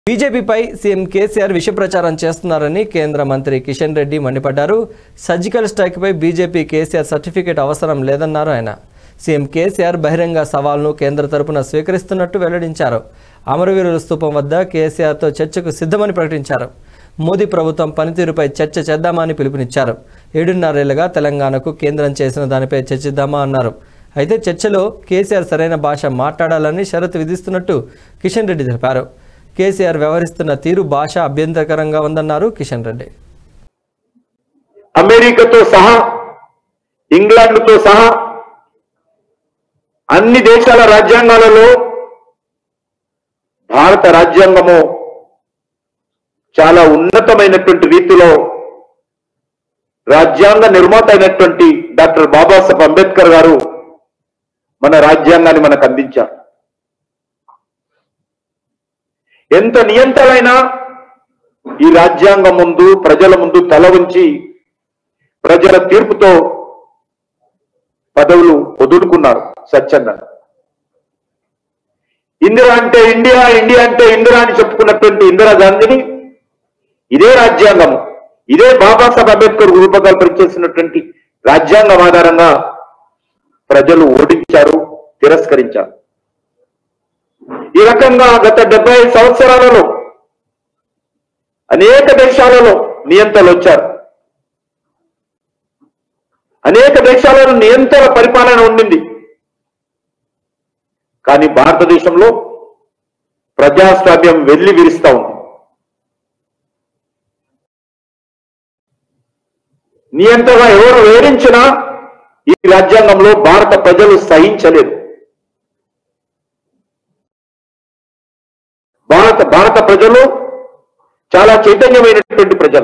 బీజేపీపై CM KCR విష ప్రచారం చేస్తున్నారని కేంద్ర మంత్రి కిషన్ రెడ్డి మండిపడ్డారు సర్జికల్ స్ట్రైక్పై బీజేపీ కేసీఆర్ సర్టిఫికేట్ అవసరం లేదన్నారు ఆయన సీఎం కేసీఆర్ బహిరంగ సవాల్ను కేంద్ర తరపున స్వీకరిస్తున్నట్టు వెల్లడించారు అమరవీరుల స్తూపం వద్ద కేసీఆర్తో చర్చకు సిద్ధమని ప్రకటించారు మోదీ ప్రభుత్వం పనితీరుపై చర్చ చేద్దామని పిలుపునిచ్చారు ఏడున్నరేళ్లుగా తెలంగాణకు కేంద్రం చేసిన దానిపై చర్చిద్దామా అన్నారు అయితే చర్చలో కేసీఆర్ సరైన భాష మాట్లాడాలని షరతు విధిస్తున్నట్టు కిషన్ రెడ్డి తెలిపారు కేసీఆర్ వ్యవహరిస్తున్న తీరు భాష అభ్యంతరకరంగా ఉందన్నారు కిషన్ రెడ్డి అమెరికాతో సహా ఇంగ్లాండ్తో సహా అన్ని దేశాల రాజ్యాంగాలలో భారత రాజ్యాంగము చాలా ఉన్నతమైనటువంటి రీతిలో రాజ్యాంగ నిర్మాత అయినటువంటి డాక్టర్ బాబాసాహెబ్ అంబేద్కర్ గారు మన రాజ్యాంగాన్ని మనకు అందించారు ఎంత నియంతలైనా ఈ రాజ్యాంగం ముందు ప్రజల ముందు తల ఉంచి ప్రజల తీర్పుతో పదవులు వదులుకున్నారు స్వచ్ఛంగా ఇందిరా అంటే ఇండియా ఇండియా అంటే ఇందిరా అని చెప్పుకున్నటువంటి ఇందిరా గాంధీని ఇదే రాజ్యాంగం ఇదే బాబాసాహెబ్ అంబేద్కర్ రూపకల్పన చేసినటువంటి రాజ్యాంగం ఆధారంగా ప్రజలు ఓడించారు తిరస్కరించారు ఈ రకంగా గత డెబ్బై సంవత్సరాలలో అనేక దేశాలలో నియంతలు వచ్చారు అనేక దేశాలలో నియంత్రణ పరిపాలన ఉండింది కానీ భారతదేశంలో ప్రజాస్వామ్యం వెళ్లి విరుస్తా ఉంది నియంత్రణ ఎవరు వేరించినా ఈ రాజ్యాంగంలో భారత ప్రజలు సహించలేదు భారత భారత ప్రజలు చాలా చైతన్యమైనటువంటి ప్రజలు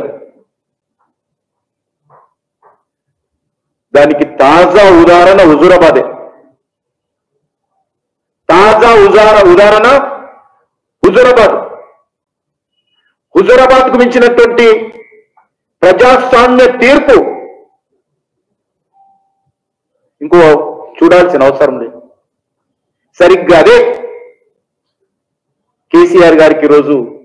దానికి తాజా ఉదాహరణ హుజూరాబాదే తాజా ఉదాహరణ ఉదాహరణ హుజూరాబాద్ హుజూరాబాద్ కు మించినటువంటి ప్రజాస్వామ్య తీర్పు ఇంకో చూడాల్సిన అవసరం లేదు సరిగ్గా అదే కేసీఆర్ గారికి ఈరోజు